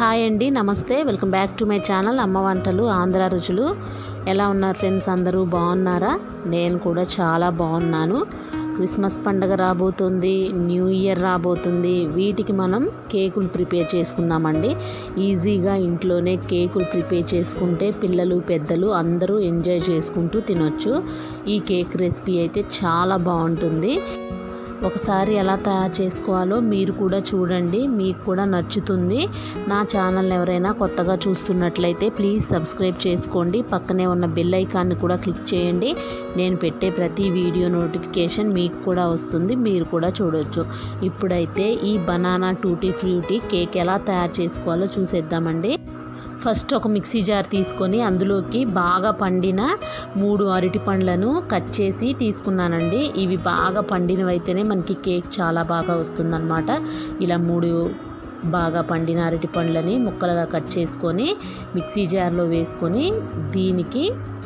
hi అండి నమస్తే welcome back to my channel అమ్మ వంటలు ఆంధ్ర రుచులు ఎలా ఉన్నారు ఫ్రెండ్స్ అందరూ బాగున్నారా నేను కూడా చాలా బాగున్నాను క్రిస్మస్ పండగ రాబోతుంది న్యూ ఇయర్ రాబోతుంది వీటికి మనం కేకులు ప్రిపేర్ చేసుకుందామండి ఈజీగా ఇంట్లోనే కేకులు ప్రిపేర్ చేసుకుంటే పిల్లలు పెద్దలు అందరూ ఎంజాయ్ చేసుకుంటూ తినొచ్చు ఈ కేక్ రెసిపీ అయితే చాలా బాగుంటుంది ఒకసారి ఎలా తయారు చేసుకోవాలో మీరు కూడా చూడండి మీకు కూడా నచ్చుతుంది నా ఛానల్ ఎవరైనా కొత్తగా చూస్తున్నట్లయితే ప్లీజ్ సబ్స్క్రైబ్ చేసుకోండి పక్కనే ఉన్న బెల్ ఐకాన్ని కూడా క్లిక్ చేయండి నేను పెట్టే ప్రతి వీడియో నోటిఫికేషన్ మీకు కూడా వస్తుంది మీరు కూడా చూడొచ్చు ఇప్పుడైతే ఈ బనానా టూటీ ఫ్రూటీ కేక్ ఎలా తయారు చేసుకోవాలో చూసేద్దామండి ఫస్ట్ ఒక మిక్సీ జార్ తీసుకొని అందులోకి బాగా పండిన మూడు అరటి పండ్లను కట్ చేసి తీసుకున్నానండి ఇవి బాగా పండినవైతేనే మనకి కేక్ చాలా బాగా వస్తుందన్నమాట ఇలా మూడు బాగా పండిన అరటి పండ్లని ముక్కలుగా కట్ చేసుకొని మిక్సీ జార్లో వేసుకొని దీనికి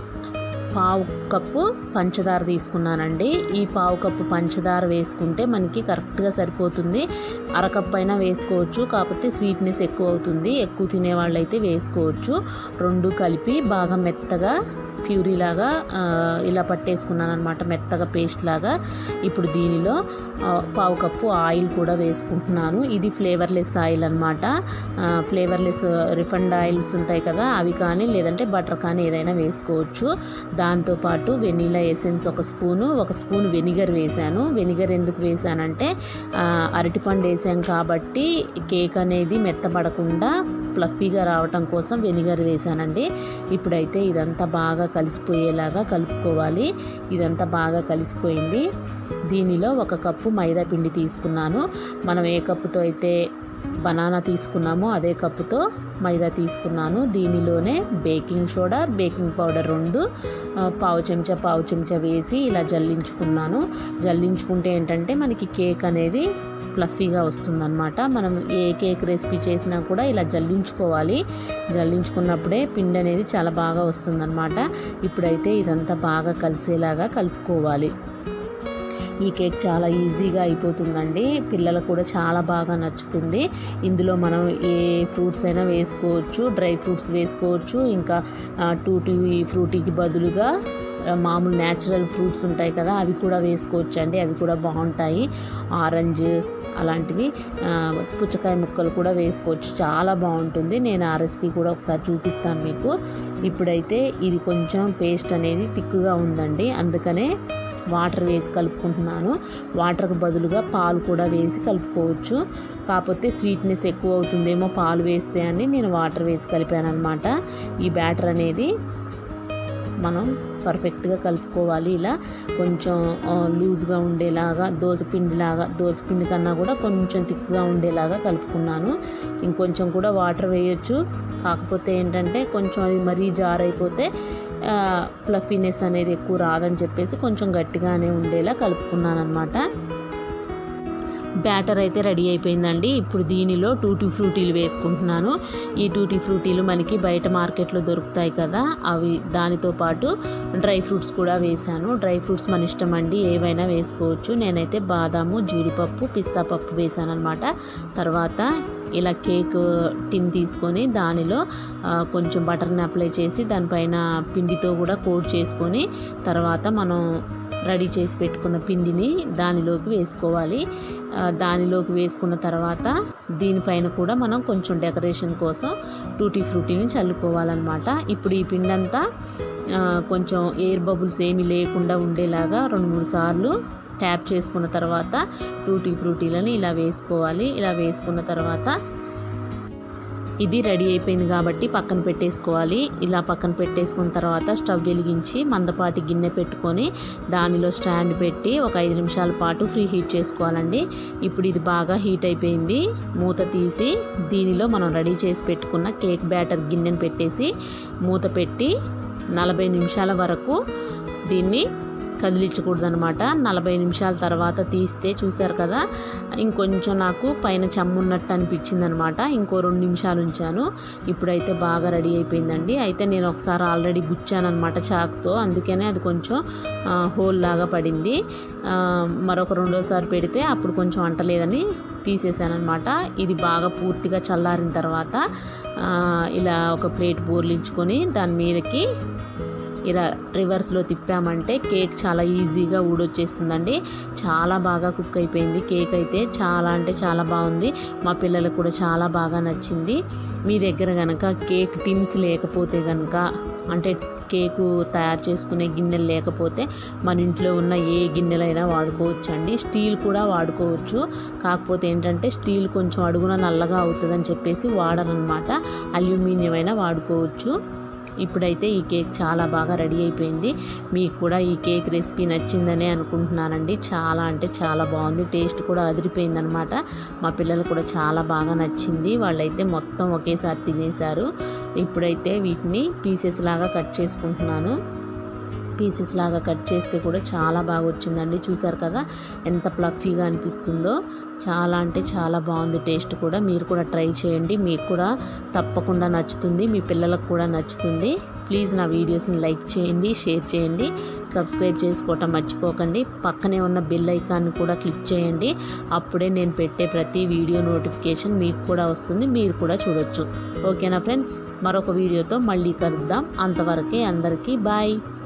పావు కప్పు పంచదార తీసుకున్నానండి ఈ పావు కప్పు పంచదార వేసుకుంటే మనకి కరెక్ట్గా సరిపోతుంది అరకప్పు అయినా వేసుకోవచ్చు కాకపోతే స్వీట్నెస్ ఎక్కువ అవుతుంది ఎక్కువ తినే వాళ్ళైతే వేసుకోవచ్చు రెండు కలిపి బాగా మెత్తగా ప్యూరీ లాగా ఆ, ఇలా పట్టేసుకున్నాను అనమాట మెత్తగా పేస్ట్ లాగా ఇప్పుడు దీనిలో ఆ, పావు కప్పు ఆయిల్ కూడా వేసుకుంటున్నాను ఇది ఫ్లేవర్లెస్ ఆయిల్ అనమాట ఫ్లేవర్లెస్ రిఫండ్ ఆయిల్స్ ఉంటాయి కదా అవి కానీ లేదంటే బటర్ కానీ ఏదైనా వేసుకోవచ్చు దాంతోపాటు వెనీలా ఎసెన్స్ ఒక స్పూను ఒక స్పూన్ వెనిగర్ వేసాను వెనిగర్ ఎందుకు వేసానంటే ఆ, అరటిపండు వేసాం కాబట్టి కేక్ అనేది మెత్తబడకుండా ఫ్లఫీగా రావటం కోసం వెనిగర్ వేసానండి ఇప్పుడైతే ఇదంతా బాగా కలిసిపోయేలాగా కలుపుకోవాలి ఇదంతా బాగా కలిసిపోయింది దీనిలో ఒక కప్పు మైదా పిండి తీసుకున్నాను మనం ఏ కప్పుతో అయితే బనానా తీసుకున్నామో అదే కప్పుతో మైదా తీసుకున్నాను దీనిలోనే బేకింగ్ సోడా బేకింగ్ పౌడర్ రెండు ఆ, పావు చెంచా పావు చెంచా వేసి ఇలా జల్లించుకున్నాను జల్లించుకుంటే ఏంటంటే మనకి కేక్ అనేది ఫ్లఫీగా వస్తుందన్నమాట మనం ఏ కేక్ రెసిపీ చేసినా కూడా ఇలా జల్లించుకోవాలి జల్లించుకున్నప్పుడే పిండి అనేది చాలా బాగా వస్తుందన్నమాట ఇప్పుడైతే ఇదంతా బాగా కలిసేలాగా కలుపుకోవాలి ఈ కేక్ చాలా ఈజీగా అయిపోతుందండి పిల్లలకు కూడా చాలా బాగా నచ్చుతుంది ఇందులో మనం ఏ ఫ్రూట్స్ అయినా వేసుకోవచ్చు డ్రై ఫ్రూట్స్ వేసుకోవచ్చు ఇంకా టూటీ ఫ్రూటీకి బదులుగా ఆ, మామూలు న్యాచురల్ ఫ్రూట్స్ ఉంటాయి కదా అవి కూడా వేసుకోవచ్చు అండి అవి కూడా బాగుంటాయి ఆరెంజ్ అలాంటివి ఆ, పుచ్చకాయ ముక్కలు కూడా వేసుకోవచ్చు చాలా బాగుంటుంది నేను ఆ రెసిపీ కూడా ఒకసారి చూపిస్తాను మీకు ఇప్పుడైతే ఇది కొంచెం పేస్ట్ అనేది తిక్కుగా ఉందండి అందుకనే వాటర్ వేసి కలుపుకుంటున్నాను వాటర్కి బదులుగా పాలు కూడా వేసి కలుపుకోవచ్చు కాకపోతే స్వీట్నెస్ ఎక్కువ అవుతుందేమో పాలు వేస్తే అని నేను వాటర్ వేసి కలిపాను అనమాట ఈ బ్యాటర్ అనేది మనం పర్ఫెక్ట్గా కలుపుకోవాలి ఇలా కొంచెం ఆ, లూజ్గా ఉండేలాగా దోసపిండిలాగా దోసపిండి కన్నా కూడా కొంచెం థిక్గా ఉండేలాగా కలుపుకున్నాను ఇంకొంచెం కూడా వాటర్ వేయొచ్చు కాకపోతే ఏంటంటే కొంచెం అది మరీ జార్ అయిపోతే ఫ్లఫీనెస్ అనేది ఎక్కువ రాదని చెప్పేసి కొంచెం గట్టిగానే ఉండేలా కలుపుకున్నాను అనమాట బ్యాటర్ అయితే రెడీ అయిపోయిందండి ఇప్పుడు దీనిలో టూటీ ఫ్రూటీలు వేసుకుంటున్నాను ఈ టూటీ ఫ్రూటీలు మనకి బయట మార్కెట్లో దొరుకుతాయి కదా అవి దానితో పాటు డ్రై ఫ్రూట్స్ కూడా వేశాను డ్రై ఫ్రూట్స్ మన ఇష్టం అండి ఏవైనా వేసుకోవచ్చు నేనైతే బాదాము జీడిపప్పు పిస్తా పప్పు వేసాను అనమాట తర్వాత ఇలా కేక్ టిన్ తీసుకొని దానిలో ఆ, కొంచెం బటర్ని అప్లై చేసి దానిపైన పిండితో కూడా కోట్ చేసుకొని తర్వాత మనం రెడీ చేసి పెట్టుకున్న పిండిని దానిలోకి వేసుకోవాలి ఆ, దానిలోకి వేసుకున్న తర్వాత దీనిపైన కూడా మనం కొంచెం డెకరేషన్ కోసం టూటీ ఫ్రూటీని చల్లుకోవాలన్నమాట ఇప్పుడు ఈ పిండి అంతా ఆ, కొంచెం ఎయిర్ బబుల్స్ ఏమీ లేకుండా ఉండేలాగా రెండు మూడు సార్లు ట్యాప్ చేసుకున్న తర్వాత టూటీ ఫ్రూటీలని ఇలా వేసుకోవాలి ఇలా వేసుకున్న తర్వాత ఇది రెడీ అయిపోయింది కాబట్టి పక్కన పెట్టేసుకోవాలి ఇలా పక్కన పెట్టేసుకున్న తర్వాత స్టవ్ వెలిగించి మందపాటి గిన్నె పెట్టుకొని దానిలో స్టాండ్ పెట్టి ఒక ఐదు నిమిషాల పాటు ఫ్రీ హీట్ చేసుకోవాలండి ఇప్పుడు ఇది బాగా హీట్ అయిపోయింది మూత తీసి దీనిలో మనం రెడీ చేసి పెట్టుకున్న కేక్ బ్యాటర్ గిన్నెను పెట్టేసి మూత పెట్టి నలభై నిమిషాల వరకు దీన్ని కదిలించకూడదు అనమాట నలభై నిమిషాల తర్వాత తీస్తే చూశారు కదా ఇంకొంచెం నాకు పైన చెమ్మున్నట్టు అనిపించింది అనమాట ఇంకో రెండు నిమిషాలు ఉంచాను ఇప్పుడైతే బాగా రెడీ అయిపోయిందండి అయితే నేను ఒకసారి ఆల్రెడీ గుచ్చాను అనమాట చాక్తో అందుకనే అది కొంచెం ఆ, హోల్ లాగా పడింది ఆ, మరొక రెండోసారి పెడితే అప్పుడు కొంచెం అంటలేదని తీసేసానమాట ఇది బాగా పూర్తిగా చల్లారిన తర్వాత ఆ, ఇలా ఒక ప్లేట్ బోర్లించుకొని దాని మీదకి ఇలా రివర్స్లో తిప్పామంటే కేక్ చాలా ఈజీగా ఊడొచ్చేస్తుందండి చాలా బాగా కుక్ అయిపోయింది కేక్ అయితే చాలా అంటే చాలా బాగుంది మా పిల్లలకు కూడా చాలా బాగా నచ్చింది మీ దగ్గర కనుక కేక్ టిన్స్ లేకపోతే కనుక అంటే కేకు తయారు చేసుకునే గిన్నెలు లేకపోతే మన ఇంట్లో ఉన్న ఏ గిన్నెలైనా వాడుకోవచ్చు అండి స్టీల్ కూడా వాడుకోవచ్చు కాకపోతే ఏంటంటే స్టీల్ కొంచెం అడుగున నల్లగా అవుతుందని చెప్పేసి వాడనమాట అల్యూమినియం అయినా వాడుకోవచ్చు ఇప్పుడైతే ఈ కేక్ చాలా బాగా రెడీ అయిపోయింది మీకు కూడా ఈ కేక్ రెసిపీ నచ్చిందనే అనుకుంటున్నానండి చాలా అంటే చాలా బాగుంది టేస్ట్ కూడా అదిరిపోయింది అనమాట మా పిల్లలు కూడా చాలా బాగా నచ్చింది వాళ్ళైతే మొత్తం ఒకేసారి తినేశారు ఇప్పుడైతే వీటిని పీసెస్ లాగా కట్ చేసుకుంటున్నాను పీసెస్ లాగా కట్ చేస్తే కూడా చాలా బాగా వచ్చిందండి చూసారు కదా ఎంత ప్లఫీగా అనిపిస్తుందో చాలా అంటే చాలా బాగుంది టేస్ట్ కూడా మీరు కూడా ట్రై చేయండి మీకు కూడా తప్పకుండా నచ్చుతుంది మీ పిల్లలకు కూడా నచ్చుతుంది ప్లీజ్ నా వీడియోస్ని లైక్ చేయండి షేర్ చేయండి సబ్స్క్రైబ్ చేసుకోవటం మర్చిపోకండి పక్కనే ఉన్న బెల్ ఐకాన్ని కూడా క్లిక్ చేయండి అప్పుడే నేను పెట్టే ప్రతి వీడియో నోటిఫికేషన్ మీకు కూడా వస్తుంది మీరు కూడా చూడొచ్చు ఓకేనా ఫ్రెండ్స్ మరొక వీడియోతో మళ్ళీ కలుద్దాం అంతవరకే అందరికీ బాయ్